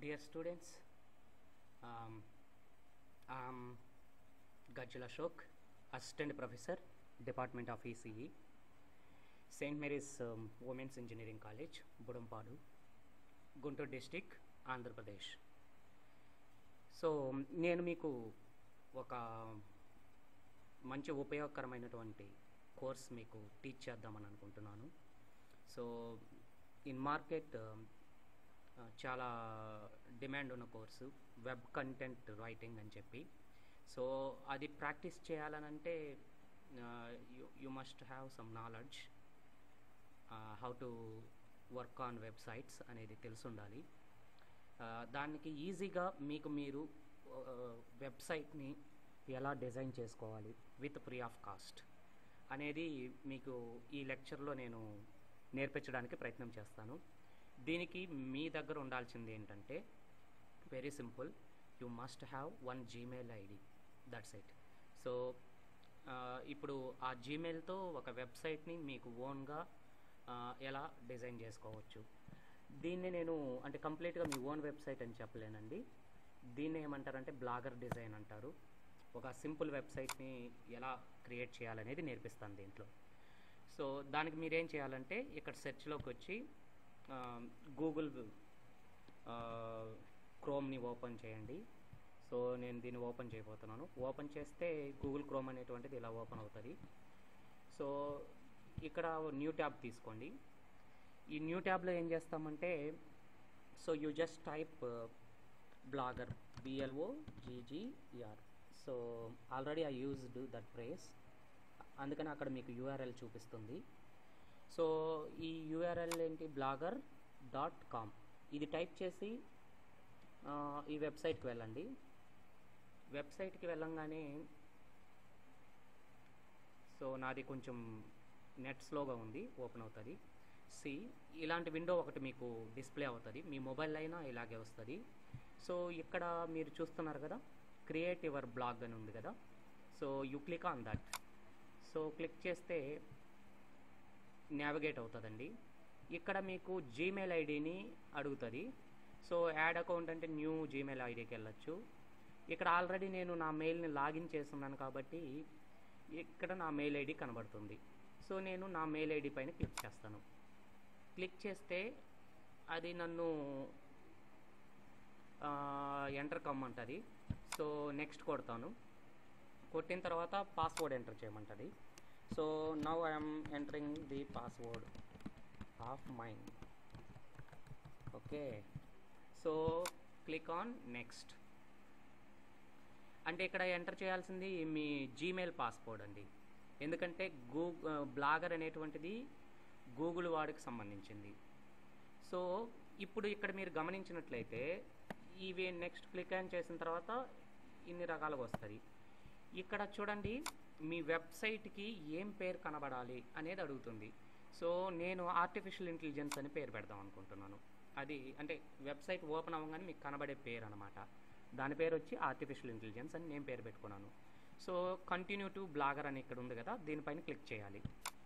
Dear students, um, I'm Gajjal Ashok, Assistant Professor, Department of ECE, St. Mary's um, Women's Engineering College, Budampadu, Guntur district Andhra Pradesh so నేను మీకు ఒక మంచి ఉపయోగకరమైనటువంటి course మీకు teach చేద్దామని అనుకుంటున్నాను so in market చాలా demand ఉన్న కోర్సు వెబ్ కంటెంట్ రైటింగ్ అని చెప్పి సో అది ప్రాక్టీస్ చేయాలనంటే you must have some knowledge how to work on websites అనేది తెలిసి ఉండాలి దానికి ఈజీగా మీకు మీరు వెబ్సైట్ని ఎలా డిజైన్ చేసుకోవాలి విత్ ఫ్రీ ఆఫ్ కాస్ట్ అనేది మీకు ఈ లెక్చర్లో నేను నేర్పించడానికి ప్రయత్నం చేస్తాను దీనికి మీ దగ్గర ఉండాల్సింది ఏంటంటే very simple you must have one Gmail ID that's it so ఇప్పుడు ఆ జీమెయిల్తో ఒక వెబ్సైట్ని మీకు ఓన్గా ఎలా డిజైన్ చేసుకోవచ్చు దీన్ని నేను అంటే కంప్లీట్గా మీ ఓన్ వెబ్సైట్ అని చెప్పలేనండి దీన్ని ఏమంటారంటే బ్లాగర్ డిజైన్ అంటారు ఒక సింపుల్ వెబ్సైట్ని ఎలా క్రియేట్ చేయాలనేది నేర్పిస్తాను దీంట్లో సో దానికి మీరేం చేయాలంటే ఇక్కడ సెర్చ్లోకి వచ్చి గూగుల్ క్రోమ్ని ఓపెన్ చేయండి సో నేను దీన్ని ఓపెన్ చేయబోతున్నాను ఓపెన్ చేస్తే గూగుల్ క్రోమ్ అనేటువంటిది ఇలా ఓపెన్ అవుతుంది సో ఇక్కడ న్యూ ట్యాబ్ తీసుకోండి ఈ న్యూ ట్యాబ్లో ఏం చేస్తామంటే so you just type Blogger B L O G G R so already I used that phrase అందుకని అక్కడ మీకు యూఆర్ఎల్ చూపిస్తుంది సో ఈ యూఆర్ఎల్ ఏంటి బ్లాగర్ డాట్ కామ్ ఇది టైప్ చేసి ఈ వెబ్సైట్కి వెళ్ళండి వెబ్సైట్కి వెళ్ళంగానే సో నాది కొంచెం నెట్ స్లోగా ఉంది ఓపెన్ అవుతుంది సి ఇలాంటి విండో ఒకటి మీకు డిస్ప్లే అవుతుంది మీ మొబైల్ అయినా ఇలాగే వస్తుంది సో ఇక్కడ మీరు చూస్తున్నారు కదా క్రియేట్ యువర్ బ్లాగ్ అని ఉంది కదా so you click on that so click చేస్తే నావిగేట్ అవుతుందండి ఇక్కడ మీకు జీమెయిల్ ఐడిని అడుగుతుంది సో యాడ్ అకౌంట్ అంటే న్యూ జీమెయిల్ ఐడికి వెళ్ళచ్చు ఇక్కడ ఆల్రెడీ నేను నా మెయిల్ని లాగిన్ చేస్తున్నాను కాబట్టి ఇక్కడ నా మెయిల్ ఐడి కనబడుతుంది సో నేను నా మెయిల్ ఐడి పైన క్లిక్ చేస్తాను క్లిక్ చేస్తే అది నన్ను ఎంటర్ కమ్మంటుంది సో నెక్స్ట్ కొడతాను కొట్టిన తర్వాత పాస్వర్డ్ ఎంటర్ చేయమంటుంది so now I'm entering the password of mind okay so click on next అంటే ఇక్కడ ఎంటర్ చేయాల్సింది మీ జీమెయిల్ పాస్వర్డ్ అండి ఎందుకంటే గూ బ్లాగర్ అనేటువంటిది గూగుల్ వాడికి సంబంధించింది సో ఇప్పుడు ఇక్కడ మీరు గమనించినట్లయితే ఇవి నెక్స్ట్ క్లిక్ ఆన్ చేసిన తర్వాత ఇన్ని రకాలుగా వస్తుంది ఇక్కడ చూడండి మీ వెబ్సైట్కి ఏం పేరు కనబడాలి అనేది అడుగుతుంది సో నేను ఆర్టిఫిషియల్ ఇంటెలిజెన్స్ అని పేరు పెడదాం అనుకుంటున్నాను అది అంటే వెబ్సైట్ ఓపెన్ అవ్వగానే మీకు కనబడే పేరు అనమాట దాని పేరు వచ్చి ఆర్టిఫిషియల్ ఇంటెలిజెన్స్ అని నేను పేరు పెట్టుకున్నాను సో కంటిన్యూ టు బ్లాగర్ అని ఇక్కడ ఉంది కదా దీనిపైన క్లిక్ చేయాలి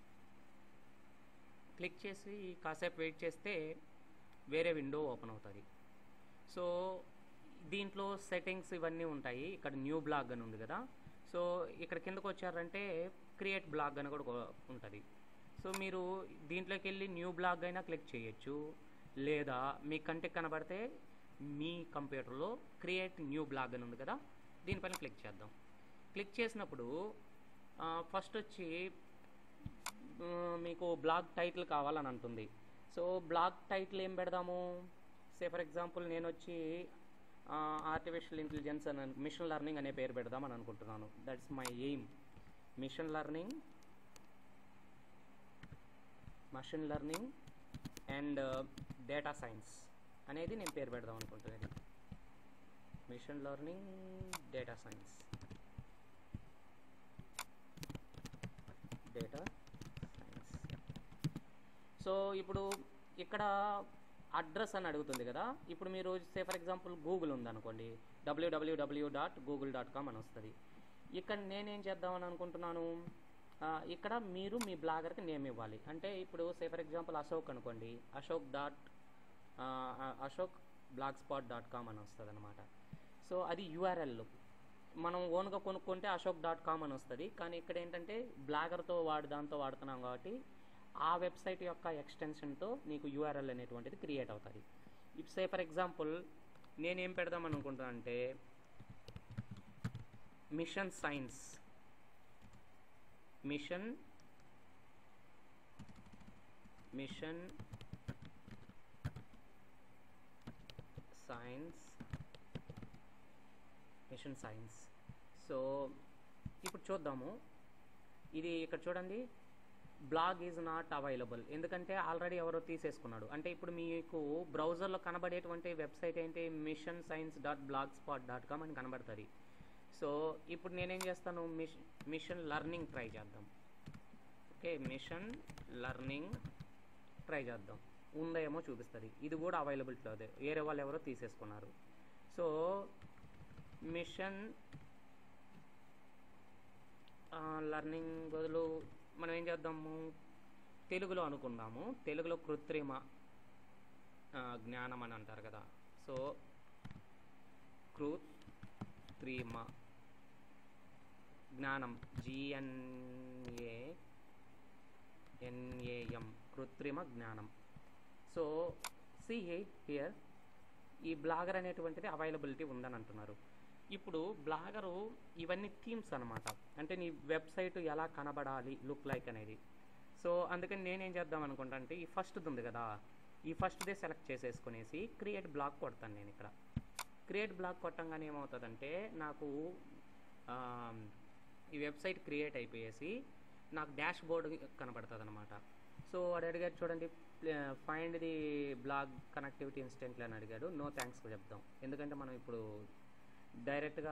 క్లిక్ చేసి కాసేపు వెయిట్ చేస్తే వేరే విండో ఓపెన్ అవుతుంది సో దీంట్లో సెట్టింగ్స్ ఇవన్నీ ఉంటాయి ఇక్కడ న్యూ బ్లాగ్ అని ఉంది కదా సో ఇక్కడ కిందకు వచ్చారంటే క్రియేట్ బ్లాగ్ అని కూడా ఉంటుంది సో మీరు దీంట్లోకి వెళ్ళి న్యూ బ్లాగ్ అయినా క్లిక్ చేయొచ్చు లేదా మీ కంటికి కనబడితే మీ కంప్యూటర్లో క్రియేట్ న్యూ బ్లాగ్ అని ఉంది కదా దీనిపైన క్లిక్ చేద్దాం క్లిక్ చేసినప్పుడు ఫస్ట్ వచ్చి మీకు బ్లాగ్ టైటిల్ కావాలని అంటుంది సో బ్లాగ్ టైటిల్ ఏం పెడదాము సే ఫర్ ఎగ్జాంపుల్ నేను వచ్చి ఆర్టిఫిషియల్ ఇంటెలిజెన్స్ అని మిషన్ లెర్నింగ్ అనే పేరు పెడదామని అనుకుంటున్నాను that's my aim machine learning machine learning and data science అనేది నేను పేరు పెడదాం అనుకుంటున్నాను machine learning data science data science so ఇప్పుడు ఇక్కడ అడ్రస్ అని అడుగుతుంది కదా ఇప్పుడు మీరు సే ఫర్ ఎగ్జాంపుల్ గూగుల్ ఉందనుకోండి W W W dot Google dot com అని వస్తుంది ఇక్కడ నేనేం చేద్దామని అనుకుంటున్నాను ఇక్కడ మీరు మీ బ్లాగర్కి నేమ్ ఇవ్వాలి అంటే ఇప్పుడు సే ఫర్ ఎగ్జాంపుల్ అశోక్ అనుకోండి Ashok dot Ashok blog spot dot com అని వస్తుంది అనమాట సో అది యూఆర్ఎల్ మనం ఓన్గా కొనుక్కుంటే అశోక్ డాట్ కామ్ అని వస్తుంది కానీ ఇక్కడ ఏంటంటే బ్లాగర్తో వాడు దాంతో వాడుతున్నాం కాబట్టి ఆ వెబ్సైట్ యొక్క ఎక్స్టెన్షన్తో నీకు యూఆర్ఎల్ అనేటువంటిది క్రియేట్ అవుతుంది ఇప్ సే ఫర్ ఎగ్జాంపుల్ నేనేం పెడదాం అనుకుంటున్నా అంటే machine science machine machine science machine science so ఇప్పుడు చూద్దాము ఇది ఇక్కడ చూడండి బ్లాగ్ ఈజ్ నాట్ అవైలబుల్ ఎందుకంటే ఆల్రెడీ ఎవరో తీసేసుకున్నాడు అంటే ఇప్పుడు మీకు బ్రౌజర్లో కనబడేటువంటి వెబ్సైట్ ఏంటి machine science dot blog spot dot com అని కనబడుతుంది సో ఇప్పుడు నేనేం చేస్తాను మిషన్ మిషన్ లర్నింగ్ ట్రై చేద్దాం ఓకే మిషన్ లర్నింగ్ ట్రై చేద్దాం ఉందో ఏమో చూపిస్తుంది ఇది కూడా అవైలబిలిటీ అదే వేరే వాళ్ళు ఎవరో తీసేసుకున్నారు సో మిషన్ లర్నింగ్ బదులు మనం ఏం చేద్దాము తెలుగులో అనుకుందాము తెలుగులో కృత్రిమ ఆ, జ్ఞానం అని అంటారు కదా సో కృత్రిమ జ్ఞానం జిఎన్ఏ ఎన్ఏఎం కృత్రిమ జ్ఞానం సో సి హియర్ ఈ బ్లాగర్ అనేటువంటిది అవైలబిలిటీ ఉందని అంటున్నారు ఇప్పుడు బ్లాగరు ఇవన్నీ థీమ్స్ అనమాట అంటే నీ వెబ్సైట్ ఎలా కనబడాలి లుక్ లైక్ అనేది సో అందుకని నేనేం చేద్దాం అనుకుంటా అంటే ఈ ఫస్ట్ది ఉంది కదా ఈ ఫస్ట్దే సెలెక్ట్ చేసేసుకునేసి క్రియేట్ బ్లాగ్ కొడతాను నేను ఇక్కడ క్రియేట్ బ్లాగ్ కొట్టంగానే ఏమవుతుందంటే నాకు ఆ, ఈ వెబ్సైట్ క్రియేట్ అయిపోయేసి నాకు డాష్ బోర్డ్ కనబడుతుంది అనమాట సో వాడు అడిగాడు చూడండి find the blog connectivity instantly అని అడిగాడు నో థ్యాంక్స్ చెప్దాం ఎందుకంటే మనం ఇప్పుడు డైరెక్ట్గా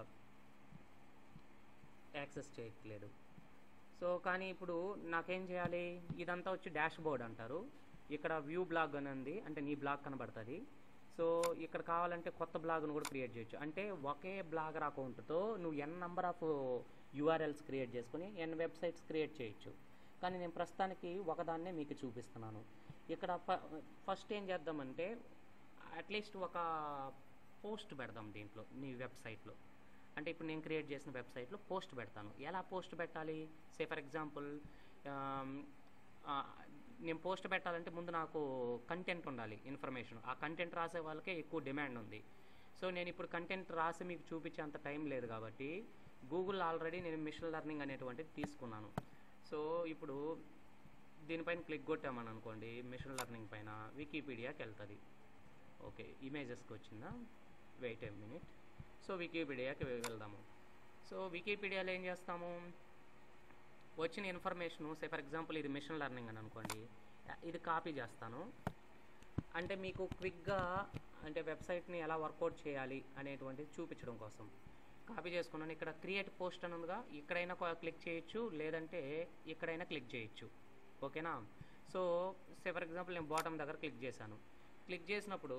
యాక్సెస్ చేయట్లేదు సో కానీ ఇప్పుడు నాకేం చేయాలి ఇదంతా వచ్చి డాష్ బోర్డ్ అంటారు ఇక్కడ వ్యూ బ్లాగ్ అని ఉంది అంటే నీ బ్లాగ్ కనబడుతుంది సో ఇక్కడ కావాలంటే కొత్త బ్లాగ్ను కూడా క్రియేట్ చేయొచ్చు అంటే ఒకే బ్లాగర్ అకౌంట్తో నువ్వు N number of URLs create చేసుకుని ఎన్ వెబ్సైట్స్ క్రియేట్ చేయొచ్చు కానీ నేను ప్రస్తుతానికి ఒకదాన్నే మీకు చూపిస్తున్నాను ఇక్కడ ఫస్ట్ ఏం చేద్దామంటే అట్లీస్ట్ ఒక పోస్ట్ పెడదాం దీంట్లో నీ వెబ్సైట్లో అంటే ఇప్పుడు నేను క్రియేట్ చేసిన వెబ్సైట్లో పోస్ట్ పెడతాను ఎలా పోస్ట్ పెట్టాలి సే ఫర్ ఎగ్జాంపుల్ నేను పోస్ట్ పెట్టాలంటే ముందు నాకు కంటెంట్ ఉండాలి ఇన్ఫర్మేషన్ ఆ కంటెంట్ రాసే వాళ్ళకే ఎక్కువ డిమాండ్ ఉంది సో నేను ఇప్పుడు కంటెంట్ రాసి మీకు చూపించే అంత టైం లేదు కాబట్టి గూగుల్ ఆల్రెడీ నేను మిషన్ లెర్నింగ్ అనేటువంటిది తీసుకున్నాను సో ఇప్పుడు దీనిపైన క్లిక్ కొట్టామని అనుకోండి మిషన్ లెర్నింగ్ పైన వికీపీడియాకి వెళ్తుంది ఓకే ఇమేజెస్కి వచ్చిందా వెయిట్ ఏ మినిట్ సో వికీపీడియాకి వెళ్దాము సో వికీపీడియాలో ఏం చేస్తాము వచ్చిన ఇన్ఫర్మేషను సే ఫర్ ఎగ్జాంపుల్ ఇది మిషన్ లెర్నింగ్ అని అనుకోండి ఇది కాపీ చేస్తాను అంటే మీకు క్విక్గా అంటే వెబ్సైట్ని ఎలా వర్కౌట్ చేయాలి అనేటువంటిది చూపించడం కోసం కాపీ చేసుకున్నాను ఇక్కడ క్రియేట్ పోస్ట్ అని ఉందిగా ఇక్కడైనా క్లిక్ చేయొచ్చు లేదంటే ఇక్కడైనా క్లిక్ చేయొచ్చు ఓకేనా సో సే ఫర్ ఎగ్జాంపుల్ నేను బాటమ్ దగ్గర క్లిక్ చేశాను క్లిక్ చేసినప్పుడు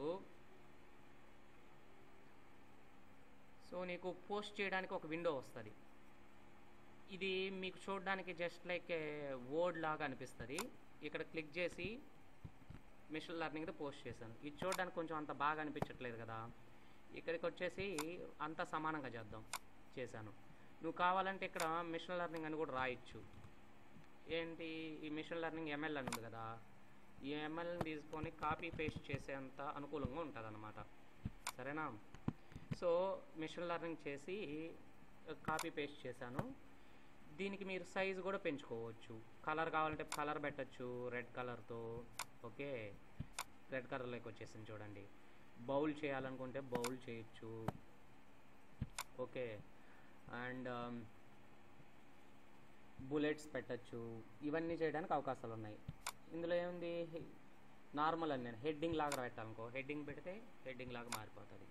సో నీకు పోస్ట్ చేయడానికి ఒక విండో వస్తుంది ఇది మీకు చూడడానికి జస్ట్ లైక్ వర్డ్ లాగా అనిపిస్తుంది ఇక్కడ క్లిక్ చేసి మిషన్ లెర్నింగ్ పోస్ట్ చేశాను ఇది చూడడానికి కొంచెం అంత బాగా అనిపించట్లేదు కదా ఇక్కడికి వచ్చేసి అంతా సమానంగా చేద్దాం చేశాను నువ్వు కావాలంటే ఇక్కడ మిషన్ లెర్నింగ్ అని కూడా రాయొచ్చు ఏంటి ఈ మిషన్ లెర్నింగ్ ఎంఎల్ అని ఉంది కదా ఈ ఎంఎల్ని తీసుకొని కాపీ పేస్ట్ చేసేంత అనుకూలంగా ఉంటుంది అనమాట సరేనా సో మిషన్ లెర్నింగ్ చేసి కాపీ పేస్ట్ చేశాను దీనికి మీరు సైజ్ కూడా పెంచుకోవచ్చు కలర్ కావాలంటే కలర్ పెట్టచ్చు రెడ్ కలర్తో ఓకే రెడ్ కలర్లోకి వచ్చేసింది చూడండి బౌల్ చేయాలనుకుంటే బౌల్ చేయొచ్చు ఓకే అండ్ బుల్లెట్స్ పెట్టచ్చు ఇవన్నీ చేయడానికి అవకాశాలు ఉన్నాయి ఇందులో ఏముంది నార్మల్ అని నేను హెడ్డింగ్ లాగా పెట్టాలనుకో హెడ్డింగ్ పెడితే హెడ్డింగ్ లాగా మారిపోతుంది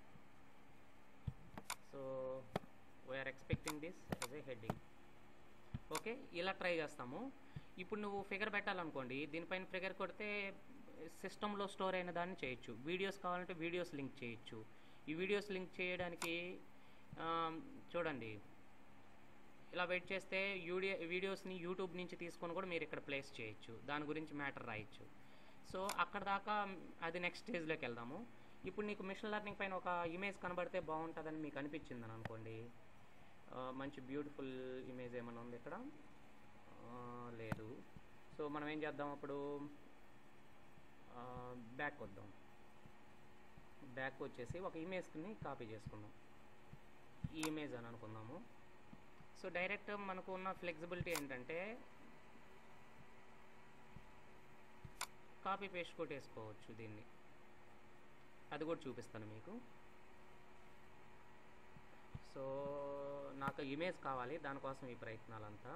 so we're expecting this as a heading okay ఇలా ట్రై చేస్తాము ఇప్పుడు నువ్వు ఫిగర్ పెట్టాలనుకోండి దీనిపైన ఫిగర్ కొడితే సిస్టంలో స్టోర్ అయిన దాన్ని చేయొచ్చు వీడియోస్ కావాలంటే వీడియోస్ లింక్ చేయొచ్చు ఈ వీడియోస్ లింక్ చేయడానికి ఆ, చూడండి ఇలా వెయిట్ చేస్తే యూడియో వీడియోస్ని యూట్యూబ్ నుంచి తీసుకొని కూడా మీరు ఇక్కడ ప్లేస్ చేయొచ్చు దాని గురించి మ్యాటర్ రాయొచ్చు సో అక్కడ దాకా అది నెక్స్ట్ స్టేజ్లోకి వెళ్దాము ఇప్పుడు నీకు మిషన్ లెర్నింగ్ పైన ఒక ఇమేజ్ కనబడితే బాగుంటుందని మీకు అనిపించిందని అనుకోండి ఆ, మంచి బ్యూటిఫుల్ ఇమేజ్ ఏమైనా ఉంది ఇక్కడ ఆ, లేదు సో మనం ఏం చేద్దాం అప్పుడు బ్యాక్ వద్దాం బ్యాక్ వచ్చేసి ఒక ఇమేజ్ని కాపీ చేసుకుందాం ఈ ఇమేజ్ అని అనుకుందాము సో డైరెక్ట్ మనకు ఉన్న ఫ్లెక్సిబిలిటీ ఏంటంటే కాపీ పేస్ట్ కొట్టేసుకోవచ్చు దీన్ని అది కూడా చూపిస్తాను మీకు సో నాకు ఇమేజ్ కావాలి దానికోసం ఈ ప్రయత్నాలంతా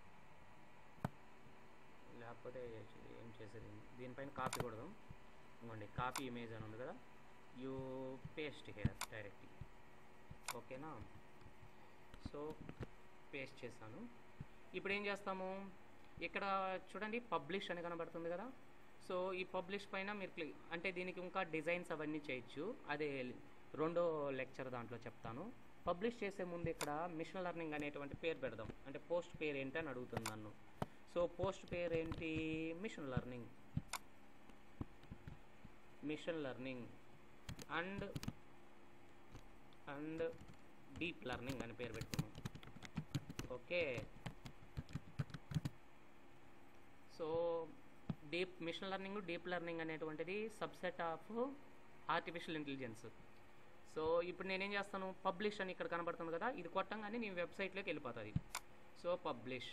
లేకపోతే ఏం చేసేది దీనిపైన కాపీ కొడదాం ఇవ్వండి కాపీ ఇమేజ్ అని ఉంది కదా యూ పేస్ట్ హియర్ డైరెక్ట్లీ ఓకేనా సో పేస్ట్ చేశాను ఇప్పుడు ఏం చేస్తాము ఇక్కడ చూడండి పబ్లిష్ అని కనబడుతుంది కదా సో ఈ పబ్లిష్ పైన మీరు క్లిక్ అంటే దీనికి ఇంకా డిజైన్స్ అవన్నీ చేయొచ్చు అదే రెండో లెక్చర్ దాంట్లో చెప్తాను పబ్లిష్ చేసే ముందు ఇక్కడ మిషన్ లెర్నింగ్ అనేటువంటి పేరు పెడదాం అంటే పోస్ట్ పేరు ఏంటి అని అడుగుతుంది నన్ను సో పోస్ట్ పేరు ఏంటి machine learning machine learning and and deep learning అని పేరు పెట్టుకున్నాం okay so deep machine learning deep learning అనేటువంటిది subset of artificial intelligence so ఇప్పుడు నేనేం చేస్తాను పబ్లిష్ అని ఇక్కడ కనబడుతుంది కదా ఇది కొట్టంగానే నీ వెబ్సైట్లోకి వెళ్ళిపోతుంది సో పబ్లిష్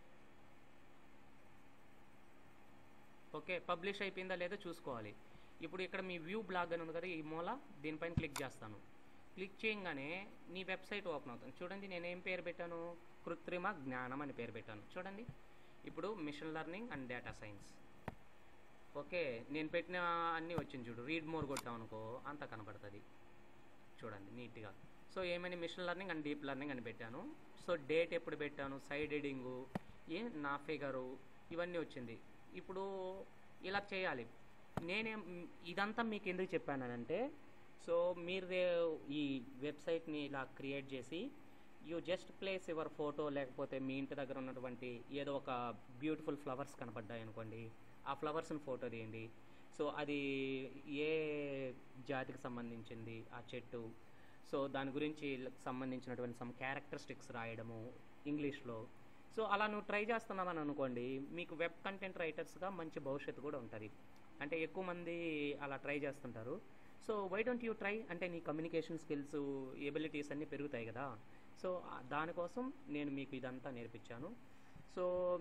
ఓకే పబ్లిష్ అయిపోయిందా లేదో చూసుకోవాలి ఇప్పుడు ఇక్కడ మీ వ్యూ బ్లాగ్ అని ఉంది కదా ఈ మూల దీనిపైన క్లిక్ చేస్తాను క్లిక్ చేయగానే నీ వెబ్సైట్ ఓపెన్ అవుతుంది చూడండి నేను ఏం పేరు పెట్టాను కృత్రిమ జ్ఞానం అని పేరు పెట్టాను చూడండి ఇప్పుడు machine learning and data science okay నేను పెట్టిన అన్నీ వచ్చింది చూడు రీడ్ మోర్ కొట్టాం అనుకో అంత కనపడుతుంది చూడండి నీట్గా సో ఏమని machine learning and deep learning అని పెట్టాను సో డేట్ ఎప్పుడు పెట్టాను సైడ్ ఎడింగు ఏ నా ఫిగరు ఇవన్నీ వచ్చింది ఇప్పుడు ఇలా చేయాలి నేనేం ఇదంతా మీకు ఎందుకు చెప్పానంటే సో మీరు రే- ఈ వెబ్సైట్ని ఇలా క్రియేట్ చేసి you just place your photo లేకపోతే మీ ఇంటి దగ్గర ఉన్నటువంటి ఏదో ఒక బ్యూటిఫుల్ ఫ్లవర్స్ కనపడ్డాయి అనుకోండి ఆ ఫ్లవర్స్ని ఫోటో తీయండి సో అది ఏ జాతికి సంబంధించింది ఆ చెట్టు సో దాని గురించి సంబంధించినటువంటి సమ్ క్యారెక్టరిస్టిక్స్ రాయడము ఇంగ్లీష్లో సో అలా నువ్వు ట్రై చేస్తున్నావని అనుకోండి మీకు వెబ్ కంటెంట్ రైటర్స్గా మంచి భవిష్యత్తు కూడా ఉంటుంది అంటే ఎక్కువ మంది అలా ట్రై చేస్తుంటారు so why don't you try అంటే నీ కమ్యూనికేషన్ స్కిల్స్ ఎబిలిటీస్ అన్నీ పెరుగుతాయి కదా సో ఆ- దానికోసం నేను మీకు ఇదంతా నేర్పించాను సో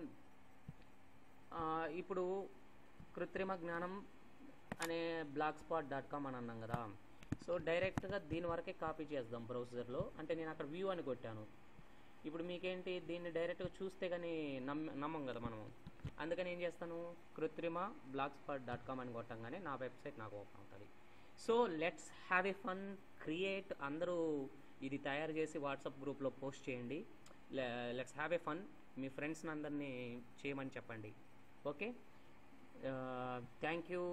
ఆ, ఇప్పుడు కృత్రిమ జ్ఞానం అనే బ్లాక్ స్పాట్ డాట్ కామ్ అని అన్నాం కదా సో డైరెక్ట్గా దీని వరకే కాపీ చేద్దాం బ్రౌజర్లో అంటే నేను అక్కడ వ్యూ అని కొట్టాను ఇప్పుడు మీకేంటి దీన్ని డైరెక్ట్గా చూస్తే కానీ నమ్మ నమ్మం కదా మనము అందుకని ఏం చేస్తాను కృత్రిమ బ్లాక్ స్పాట్ డాట్ కామ్ అని కొట్టంగానే నా వెబ్సైట్ నాకు ఓపెన్ అవుతుంది so let's have a fun create అందరూ ఇది తయారు చేసి వాట్సాప్ గ్రూప్లో పోస్ట్ చేయండి లెట్స్ హ్యావ్ ఎ ఫన్ మీ ఫ్రెండ్స్ని అందరినీ చేయమని చెప్పండి okay thank you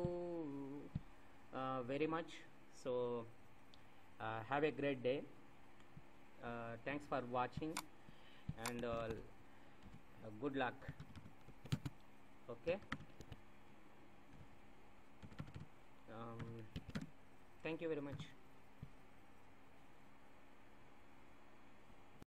very much so have a great day thanks for watching and good luck okay thank you very much